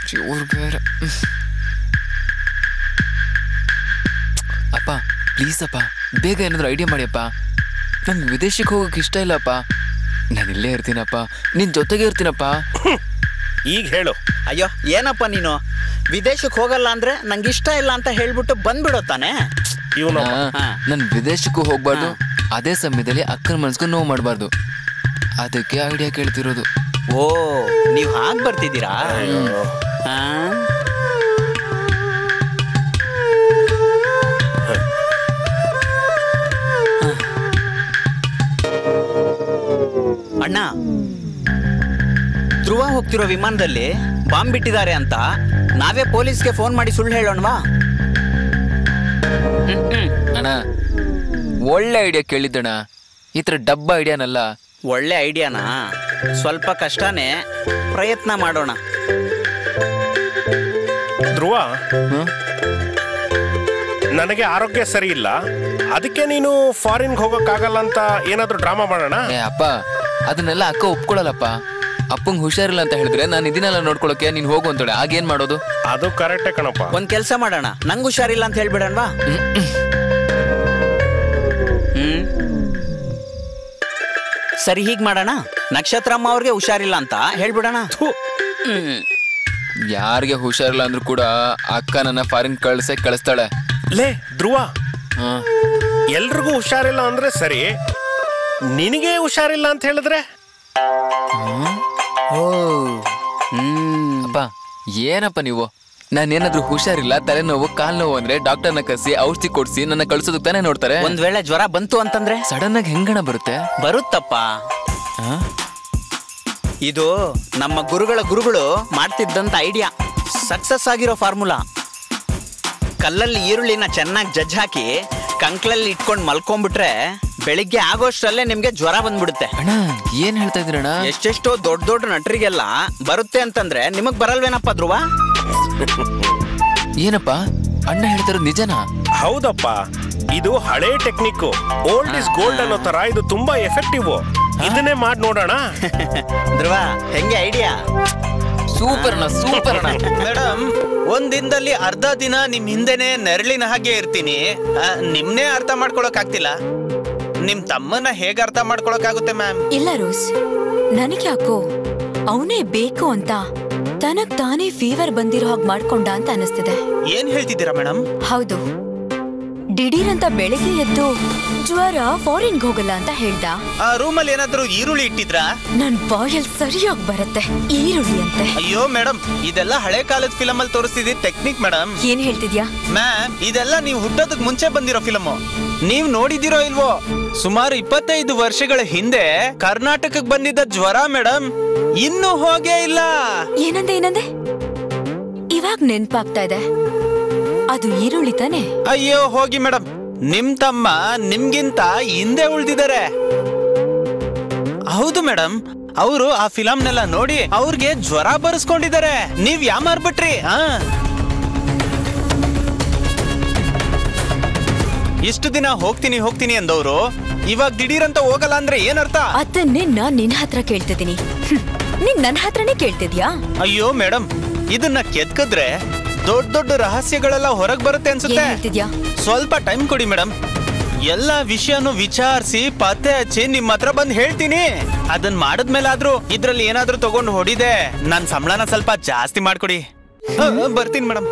ಇವ್ರು ಬೇರೆ ಹ್ಮ್. ಅಪ್ಪ ಪ್ಲೀಸ್ ಅಪ್ಪ ಬೇಗ ಏನಾದರೂ ಐಡಿಯಾ ಮಾಡಿಯಪ್ಪ ನಂಗೆ ವಿದೇಶಕ್ಕೆ ಹೋಗೋಕೆ ಇಷ್ಟ ಇಲ್ಲಪ್ಪ ನಾನು ಇಲ್ಲೇ ಇರ್ತೀನಪ್ಪ ನಿನ್ನ ಜೊತೆಗೆ ಇರ್ತೀನಪ್ಪ ಈಗ ಹೇಳು ಅಯ್ಯೋ ಏನಪ್ಪ ನೀನು ವಿದೇಶಕ್ಕೆ ಹೋಗಲ್ಲ ಅಂದ್ರೆ ನಂಗೆ ಇಷ್ಟ ಇಲ್ಲ ಅಂತ ಹೇಳ್ಬಿಟ್ಟು ಬಂದ್ಬಿಡೋ ತಾನೆ ಇವನು ಹಾ. ನಾನು ವಿದೇಶಕ್ಕೂ ಹೋಗ್ಬಾರ್ದು ಅದೇ ಸಮಯದಲ್ಲಿ ಅಕ್ಕನ ಮನ್ಸ್ಗೂ ನೋವು ಮಾಡಬಾರ್ದು ಅದಕ್ಕೆ ಐಡಿಯಾ ಕೇಳ್ತಿರೋದು ಓ ನೀವು ಹಾಗೆ ಬರ್ತಿದ್ದೀರಾ ಹಾ? ಅಣ್ಣ ಧ್ರುವ ಹೋಗ್ತಿರೋ ವಿಮಾನದಲ್ಲಿ ಬಾಂಬ್ ಬಿಟ್ಟಿದ್ದಾರೆ ಅಂತ ನಾವೇ ಪೊಲೀಸ್ಗೆ ಫೋನ್ ಮಾಡಿ ಸುಳ್ಳು ಹೇಳೋಣವಾ ಅಣ್ಣ ಒಳ್ಳೆ ಐಡಿಯಾ ಕೇಳಿದ್ದಣ್ಣ ಈ ಥರ ಡಬ್ಬ ಐಡಿಯಾನಲ್ಲ ಒಳ್ಳೆ ಐಡಿಯಾನಾ ಸ್ವಲ್ಪ ಕಷ್ಟನೇ ಪ್ರಯತ್ನ ಮಾಡೋಣ ಧ್ರುವ ಹ್ಮ್? ನನಗೆ ಆರೋಗ್ಯ ಸರಿ ಇಲ್ಲ ಅದಕ್ಕೆ ನೀನು ಫಾರಿನ್ಗೆ ಹೋಗೋಕ್ಕಾಗಲ್ಲ ಅಂತ ಏನಾದರೂ ಡ್ರಾಮಾ ಮಾಡೋಣ ಏ ಅಪ್ಪ ಅದನ್ನೆಲ್ಲ ಅಕ್ಕ ಒಪ್ಕೊಳಲ್ಲಪ್ಪ ಅಪ್ಪಂಗೆ ಹುಷಾರಿಲ್ಲ ಅಂತ ಹೇಳಿದ್ರೆ ನಾನು ಇದನ್ನೆಲ್ಲ ನೋಡ್ಕೊಳಕ್ಕೆ ನೀನು ಹೋಗು ಅಂತಾಳೆ ಆಗೇನ್ ಮಾಡೋದು ಅದು ಕರೆಕ್ಟೇ ಕಣಪ್ಪ ಒಂದ್ ಕೆಲಸ ಮಾಡೋಣ ನಂಗೆ ಹುಷಾರಿಲ್ಲ ಅಂತ ಹೇಳ್ಬಿಡಣ್ವಾ ಹ್ಮ್ ಸರಿ ಹೀಗ್ ಮಾಡೋಣ ನಕ್ಷತ್ರಮ್ಮ ಅವ್ರಿಗೆ ಹುಷಾರಿಲ್ಲ ಅಂತ ಹೇಳ್ಬಿಡೋಣ ಥು, ಹ್ಮ್ ಯಾರಿಗೆ ಹುಷಾರಿಲ್ಲ ಅಂದ್ರೂ ಕೂಡ ಅಕ್ಕ ನನ್ನ ಫಾರಿನ್ ಕಳ್ಸೇ ಕಳಿಸ್ತಾಳೆ ಲೇ ಧ್ರುವ ಹಾ ಎಲ್ರಿಗೂ ಹುಷಾರಿಲ್ಲ ಅಂದ್ರೆ ಸರಿ ನಿನಗೆ ಹುಷಾರಿಲ್ಲ ಅಂತ ಹೇಳಿದ್ರೆ ಓ ಹ್ಮ್ ಅಪ್ಪ ಏನಪ್ಪ ನೀವು ನಾನೇನಾದ್ರೂ ಹುಷಾರಿಲ್ಲ ತಲೆನೋವು ಕಾಲ್ ನೋವು ಅಂದ್ರೆ ಡಾಕ್ಟರ್ನ ಕರ್ಸಿ ಔಷಧಿ ಕೊಡ್ಸಿ ನನ್ನ ಕಳ್ಸೋದಕ್ಕೆ ತಾನೇ ನೋಡ್ತಾರೆ ಒಂದ್ ವೇಳೆ ಜ್ವರ ಬಂತು ಅಂತಂದ್ರೆ ಸಡನ್ ಆಗಿ ಹೆಂಗಣ ಬರುತ್ತೆ ಬರುತ್ತಪ್ಪ ಹಾ? ಇದು ನಮ್ಮ ಗುರುಗಳ ಗುರುಗಳು ಮಾಡ್ತಿದ್ದಂತ ಐಡಿಯಾ ಸಕ್ಸಸ್ ಆಗಿರೋ ಫಾರ್ಮುಲಾ ಕಲ್ಲಲ್ಲಿ ಈರುಳ್ಳಿನ ಚೆನ್ನಾಗಿ ಜಜ್ಜ್ ಹಾಕಿ ಕಂಕ್ಳಲ್ಲಿ ಇಟ್ಕೊಂಡು ಮಲ್ಕೊಂಡ್ಬಿಟ್ರೆ ಬೆಳಿಗ್ಗೆ ಆಗೋಷ್ಟರಲ್ಲೇ ನಿಮ್ಗೆ ಜ್ವರ ಬಂದ್ಬಿಡುತ್ತೆ ಅಣ್ಣ ಏನ್ ಹೇಳ್ತಾ ಇದ್ದೀರಣ್ಣ ಎಷ್ಟೆಷ್ಟೋ ದೊಡ್ಡ ದೊಡ್ಡ ನಟರಿಗೆಲ್ಲ ಬರುತ್ತೆ ಅಂತಂದ್ರೆ ನಿಮಗ್ ಬರಲ್ವೇನಪ್ಪ ಧ್ರುವ ಏನಪ್ಪ ಅಣ್ಣ ಹೇಳ್ತಾರೋ ನಿಜನಾ ಹೌದಪ್ಪ ಇದು ಹಳೆ ಟೆಕ್ನಿಕ್ ಓಲ್ಡ್ ಇಸ್ ಗೋಲ್ಡ್ ಅನ್ನೋ ತರ ಇದು ತುಂಬಾ ಎಫೆಕ್ಟಿವ್ ಇದನ್ನೇ ಮಾಡಿ ನೋಡೋಣ ಧ್ರುವ ಹೆಂಗೆ ಐಡಿಯಾ ಸೂಪರ್ ಅಣ್ಣ ಸೂಪರ್ ಅಣ್ಣ ಮೇಡಮ್ ಒಂದ್ ದಿನದಲ್ಲಿ ಅರ್ಧ ದಿನ ನಿಮ್ ಹಿಂದೆನೆ ನೆರಳಿನ ಹಾಗೆ ಇರ್ತೀನಿ ಆ, ನಿಮ್ನೇ ಅರ್ಥ ಮಾಡ್ಕೊಳಕ್ ಆಗ್ತಿಲ್ಲ ನಿಮ್ ತಮ್ಮನ್ನ ಹೇಗ್ ಅರ್ಥ ಮಾಡ್ಕೊಳಕ್ ಆಗುತ್ತೆ ಮ್ಯಾಮ್ ಇಲ್ಲ ರೋಸ್ ನನಗೆ ಯಾಕೋ ಅವನೇ ಬೇಕು ಅಂತ ತನಗ್ ತಾನೇ ಫೀವರ್ ಬಂದಿರೋ ಹಾಗೆ ಮಾಡ್ಕೊಂಡ ಅಂತ ಅನಿಸ್ತಿದೆ ಏನ್ ಹೇಳ್ತಿದ್ದೀರಾ ಮೇಡಮ್ ಹೌದು ದಿಢೀರ್ ಅಂತ ಬೆಳಿಗ್ಗೆ ಎದ್ದು ಜ್ವರ ಫಾರಿನ್ಗೆ ಹೋಗಲ್ಲ ಅಂತ ಹೇಳ್ದ ಆ ರೂಮಲ್ಲಿ ಏನಾದ್ರೂ ಈರುಳ್ಳಿ ಇಟ್ಟಿದ್ರಾ ನನ್ ಬಾಯಲ್ ಸರಿಯಾಗಿ ಬರುತ್ತೆ ಈರುಳ್ಳಿ ಅಂತೆ ಅಯ್ಯೋ ಮೇಡಮ್ ಇದೆಲ್ಲ ಹಳೆ ಕಾಲದ ಫಿಲಮ್ ಅಲ್ಲಿ ತೋರಿಸ್ತಿದ್ದ ಟೆಕ್ನಿಕ್ ಮೇಡಮ್ ಏನ್ ಹೇಳ್ತಿದ್ಯಾ ಮ್ಯಾಮ್ ಇದೆಲ್ಲ ನೀವು ಹುಟ್ಟೋದಕ್ ಮುಂಚೆ ಬಂದಿರೋ ಫಿಲಮ್ ನೀವ್ ನೋಡಿದಿರೋ ಇಲ್ವೋ ಸುಮಾರು ಇಪ್ಪತ್ತೈದು ವರ್ಷಗಳ ಹಿಂದೆ ಕರ್ನಾಟಕಕ್ಕೆ ಬಂದಿದ್ದ ಜ್ವರ ಮೇಡಮ್ ಇನ್ನೂ ಹೋಗೇ ಇಲ್ಲ ಏನಂದೆ ಏನಂದೆ ಇವಾಗ ನೆನ್ಪಾಗ್ತಾ ಇದೆ ಅದು ಈರುಳ್ಳಿ ತಾನೆ ಅಯ್ಯೋ ಹೋಗಿ ಮೇಡಮ್ ನಿಮ್ ತಮ್ಮ ನಿಮ್ಗಿಂತ ಹಿಂದೆ ಉಳ್ದಿದ್ದಾರೆ ಹೌದು ಮೇಡಮ್ ಅವರು ಆ ಫಿಲಂನೆಲ್ಲ ನೋಡಿ ಅವ್ರಿಗೆ ಜ್ವರ ಬರೆಸ್ಕೊಂಡಿದ್ದಾರೆ ನೀವ್ ಯಾಮಾರ್ಬಿಟ್ರಿ ಆ ಇಷ್ಟು ದಿನ ಹೋಗ್ತೀನಿ ಹೋಗ್ತೀನಿ ಅಂದವ್ರು ಇವಾಗ ದಿಢೀರಂತ ಹೋಗಲ್ಲ ಅಂದ್ರೆ ಏನರ್ಥ ಅದನ್ನೇ ನಾನ್ ನಿನ್ ಹತ್ರ ಕೇಳ್ತಿದ್ದೀನಿ ಹ್ಮ್. ನೀನ್ ನನ್ ಹತ್ರನೇ ಕೇಳ್ತಿದ್ಯಾ ಅಯ್ಯೋ ಮೇಡಮ್ ಇದನ್ನ ಕೆದ್ಕದ್ರೆ ದೊಡ್ಡ ದೊಡ್ಡ ರಹಸ್ಯಗಳೆಲ್ಲ ಹೊರಗ್ ಬರುತ್ತೆ ಏನ್ ಅನ್ಸುತ್ತೆ ಹೇಳ್ತಿದ್ಯಾ ಸ್ವಲ್ಪ ಟೈಮ್ ಕೊಡಿ ಮೇಡಮ್ ಎಲ್ಲ ವಿಷಯನು ವಿಚಾರಿಸಿ ಪತ್ತೆ ಹಚ್ಚಿ ನಿಮ್ ಹತ್ರ ಬಂದ್ ಹೇಳ್ತೀನಿ ಅದನ್ ಮಾಡಿದ್ಮೇಲಾದ್ರೂ ಇದ್ರಲ್ಲಿ ಏನಾದ್ರೂ ತಗೊಂಡು ಹೊಡಿದೆ ನನ್ ಸಂಬಳನ ಸ್ವಲ್ಪ ಜಾಸ್ತಿ ಮಾಡ್ಕೊಡಿ ಆ, ಆ, ಬರ್ತೀನಿ ಮೇಡಮ್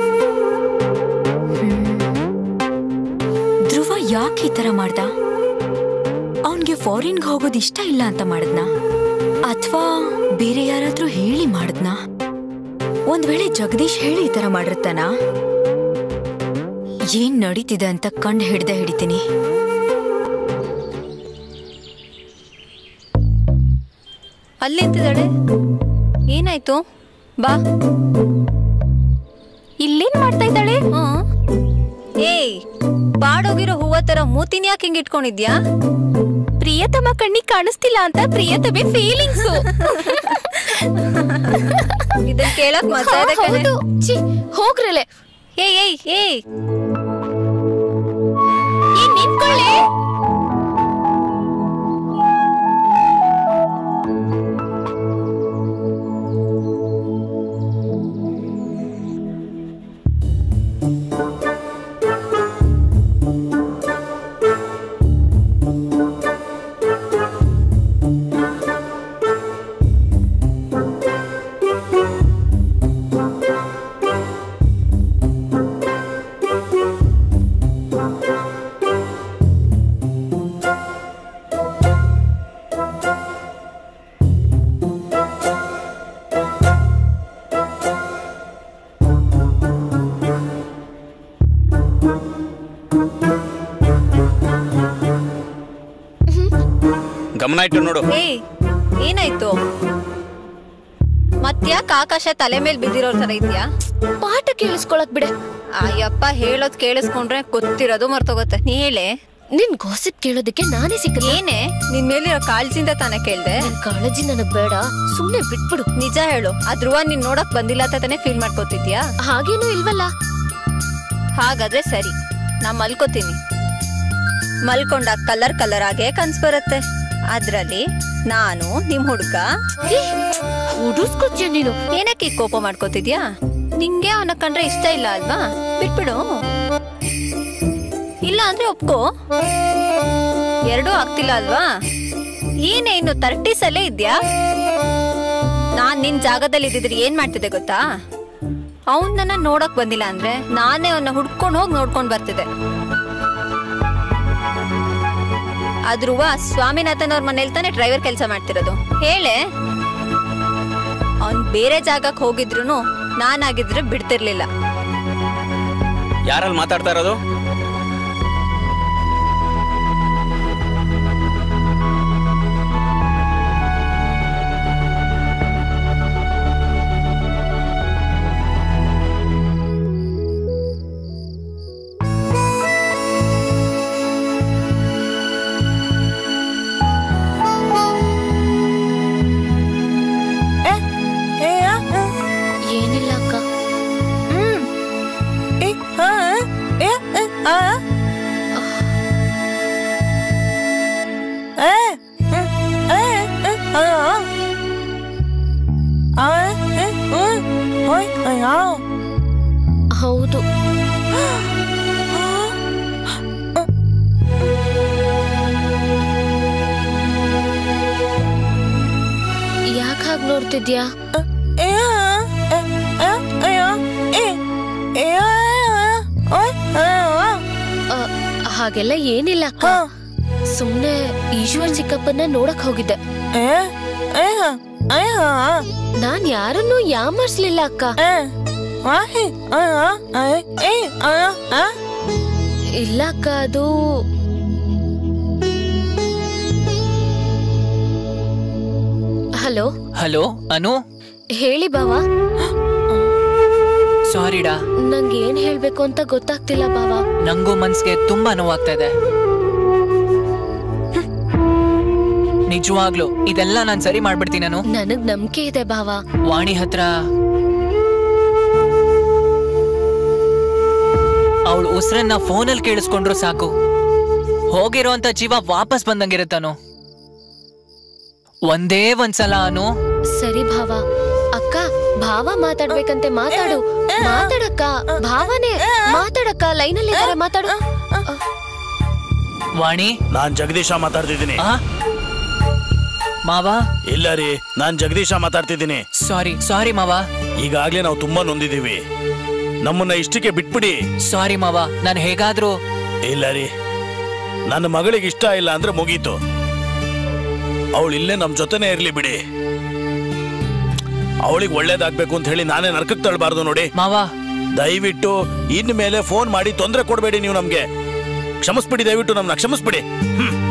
ಧ್ರುವ ಯಾಕೆ ಈ ತರ ಮಾಡ್ದ ಅವನ್ಗೆ ಫಾರಿನ್ಗೆ ಹೋಗೋದು ಇಷ್ಟ ಇಲ್ಲ ಅಂತ ಮಾಡದ್ನ ಅಥವಾ ಬೇರೆ ಯಾರಾದ್ರೂ ಹೇಳಿ ಮಾಡದ್ನ ಒಂದ್ ವೇಳೆ ಜಗದೀಶ್ ಹೇಳಿ ಈ ತರ ಮಾಡಿರ್ತಾನ ಏನ್ ನಡೀತಿದೆ ಅಂತ ಕಂಡು ಹಿಡ್ದೆ ಹಿಡಿತೀನಿ ಅಲ್ಲಿ ನಿಂತಿದ್ದಾಳೆ ಏನಾಯ್ತು ಬಾ ಇಲ್ಲೇನ್ ಮಾಡ್ತಾ ಇದ್ದಾಳೆ ಏಯ್ ಬಾಡೋಗಿರೋ ಹೂವ ತರ ಮೂತಿನ ಯಾಕೆ ಹಿಂಗ್ ಇಟ್ಕೊಂಡಿದ್ಯಾ ಪ್ರಿಯತಮ ಕಣ್ಣಿಗೆ ಕಾಣಿಸ್ತಿಲ್ಲ ಅಂತ ಪ್ರಿಯತಮೆ ಫೀಲಿಂಗ್ಸ್ ಇದನ್ ಕೇಳಕ್ ಮಜಾ ಇದೆ ಕಣೆ. ಛೀ, ಹೋಗ್ರಲೆ ಏಯ್ ಏಯ್ ಏಯ್ ಏ, ನಿಂತ್ಕೊಳ್ಳೆ ಗಮನ ಇಟ್ಟು ನೋಡು ಏಯ್ ಏನಾಯ್ತು ಮತ್ಯಾಕ್ ಆಕಾಶ ತಲೆ ಮೇಲೆ ಬಿದ್ದಿರೋ ತರ ಇದ್ಯಾ ಪಾಠ ಕೇಳಿಸ್ಕೊಳಕ್ ಬಿಡೆ ಅಯ್ಯಪ್ಪ ಹೇಳೋದ್ ಕೇಳಿಸ್ಕೊಂಡ್ರೆ ಗೊತ್ತಿರೋದು ಮರ್ತೋಗತ್ತೆ ನೀ ಹೇಳೆ ನಿನ್ ಗಾಸಿಪ್ ಕೇಳೋದಕ್ಕೆ ನಾನೇ ಸಿಕ್ಕ ಏನೇ ನಿನ್ ಮೇಲಿರೋ ಕಾಳಜಿಂದ ತಾನೇ ಕೇಳ್ದೆ ನನ್ ಕಾಳಜಿ ನನಗ್ ಬೇಡ ಸುಮ್ನೆ ಬಿಟ್ಬಿಡು ನಿಜ ಹೇಳು ಆ ಧ್ರುವ ನೀನ್ ನೋಡಕ್ ಬಂದಿಲ್ಲ ಅಂತ ತಾನೇ ಫೀಲ್ ಮಾಡ್ಕೋತಿದ್ಯಾ ಹಾಗೇನೂ ಇಲ್ವಲ್ಲ ಹಾಗಾದ್ರೆ ಸರಿ ನಾ ಮಲ್ಕೋತೀನಿ ಮಲ್ಕೊಂಡಾಗ ಕಲರ್ ಕಲರ್ ಆಗೇ ಕನ್ಸ್ ಬರುತ್ತೆ ಅದ್ರಲ್ಲಿ ನಾನು ನಿಮ್ ಹುಡ್ಗ ಹುಡುಸ್ಕೊತ್ಯ ನೀನು ಏನಕ್ಕೆ ಈ ಕೋಪ ಮಾಡ್ಕೋತಿದ್ಯಾ ನಿಂಗೆ ಅವನ ಕಂಡ್ರೆ ಇಷ್ಟ ಇಲ್ಲ ಅಲ್ವಾ ಬಿಟ್ಬಿಡು ಇಲ್ಲ ಅಂದ್ರೆ ಒಪ್ಕೋ ಎರಡೂ ಆಗ್ತಿಲ್ಲ ಅಲ್ವಾ ಏನೇ ಇನ್ನು ತರ್ಟೀಸ್ ಅಲ್ಲೇ ಇದ್ಯಾ ನಾನ್ ನಿನ್ ಜಾಗದಲ್ಲಿ ಇದ್ದಿದ್ರೆ ಏನ್ ಮಾಡ್ತಿದ್ದೆ ಗೊತ್ತಾ ಅವನ್ ನನ್ನ ನೋಡಕ್ ಬಂದಿಲ್ಲ ಅಂದ್ರೆ ನಾನೇ ಅವನ್ನ ಹುಡ್ಕೊಂಡು ಹೋಗಿ ನೋಡ್ಕೊಂಡ್ ಬರ್ತಿದ್ದೆ ಆದ್ರುವ ಸ್ವಾಮಿನಾಥನ್ ಅವ್ರ ಮನೇಲಿ ತಾನೇ ಡ್ರೈವರ್ ಕೆಲಸ ಮಾಡ್ತಿರೋದು ಹೇಳೆ ಅವ್ನ್ ಬೇರೆ ಜಾಗಕ್ಕೆ ಹೋಗಿದ್ರು ನಾನಾಗಿದ್ರೆ ಬಿಡ್ತಿರ್ಲಿಲ್ಲ ಯಾರಲ್ಲಿ ಮಾತಾಡ್ತಾ ಇರೋದು ಏನಿಲ್ಲ ಅಕ್ಕ ಹೌದು ಯಾಕೆ ಹಾಗೆ ನೋಡ್ತಿದ್ಯಾ ಅ, ಹಾಗೆಲ್ಲ ಏನಿಲ್ಲ ಅಕ್ಕ ಸುಮ್ನೆ ಈಶ್ವರ್ ಚಿಕ್ಕಪ್ಪನ ನೋಡಕ್ ಹೋಗಿದ್ದೆ ನಾನ್ ಯಾರನ್ನೂ ಯಾಮರ್ಸ್ಲಿಲ್ಲ ಅಕ್ಕ ಇಲ್ಲ ಅಕ್ಕ ಅದು ಹಲೋ ಹಲೋ ಅನು ಹೇಳಿ ಬಾವ ಸಾರಿಡಾ ನಂಗೆ ಏನ್ ಹೇಳ್ಬೇಕು ಅಂತ ಗೊತ್ತಾಗ್ತಿಲ್ಲ ಬಾವ ನಂಗೂ ಮನ್ಸ್ಗೆ ತುಂಬಾ ನೋವಾಗ್ತಾ ಇದೆ ನಿಜವಾಗ್ಲು ಇದೆಲ್ಲ ನಾನ್ ಸರಿ ಮಾಡ್ಬಿಡ್ತೀನಿ ನಾನು ನನಗ್ ನಂಬಿಕೆ ಇದೆ ಬಾವ ವಾಣಿ ಹತ್ರ ಅವಳು ಉಸಿರನ್ನ ಫೋನಲ್ಲಿ ಕೇಳಿಸ್ಕೊಂಡ್ರು ಸಾಕು ಹೋಗಿರೋಂತ ಜೀವ ವಾಪಸ್ ಬಂದಂಗಿರುತ್ತಾನು ಒಂದೇ ಒಂದ್ಸಲ ಅನು ಸರಿ ಭಾವ ಅಕ್ಕ ಭಾವ ಮಾತಾಡ್ಬೇಕಂತೆ ಮಾತಾಡು ಮಾತಾಡಕ್ಕ ಭಾವನೆ ಮಾತಾಡಕ್ಕ ಲೈನಲ್ಲಿ ಇದಾರೆ ಮಾತಾಡು ವಾಣಿ ನಾನ್ ಜಗದೀಶ ಮಾತಾಡ್ತಿದ್ದೀನಿ ಆ ಮಾವ ಇಲ್ಲ ರೀ ನಾನ್ ಜಗದೀಶ ಮಾತಾಡ್ತಿದ್ದೀನಿ ಸಾರಿ ಸಾರಿ ಮಾವ ಈಗಾಗ್ಲೇ ನಾವು ತುಂಬಾ ನೊಂದಿದೀವಿ ನಮ್ಮನ್ನ ಇಷ್ಟಕ್ಕೆ ಬಿಟ್ಬಿಡಿ ಸಾರಿ ಮಾವ ನಾನು ಹೇಗಾದ್ರೂ ಇಲ್ಲ ರೀ ನನ್ನ ಮಗಳಿಗೆ ಇಷ್ಟ ಇಲ್ಲ ಅಂದ್ರೆ ಮುಗೀತು ಅವಳು ಇಲ್ಲೇ ನಮ್ ಜೊತೆನೇ ಇರ್ಲಿ ಬಿಡಿ ಅವಳಿಗೆ ಒಳ್ಳೇದಾಗ್ಬೇಕು ಅಂತ ಹೇಳಿ ನಾನೇ ನರ್ಕಕ್ಕೆ ತಳ್ಳಬಾರ್ದು ನೋಡಿ ಮಾವ ದಯವಿಟ್ಟು ಇನ್ ಮೇಲೆ ಫೋನ್ ಮಾಡಿ ತೊಂದರೆ ಕೊಡಬೇಡಿ ನೀವು ನಮ್ಗೆ ಕ್ಷಮಿಸ್ಬಿಡಿ ದಯವಿಟ್ಟು ನಮ್ನ ಕ್ಷಮಿಸ್ಬಿಡಿ ಹ್ಮ್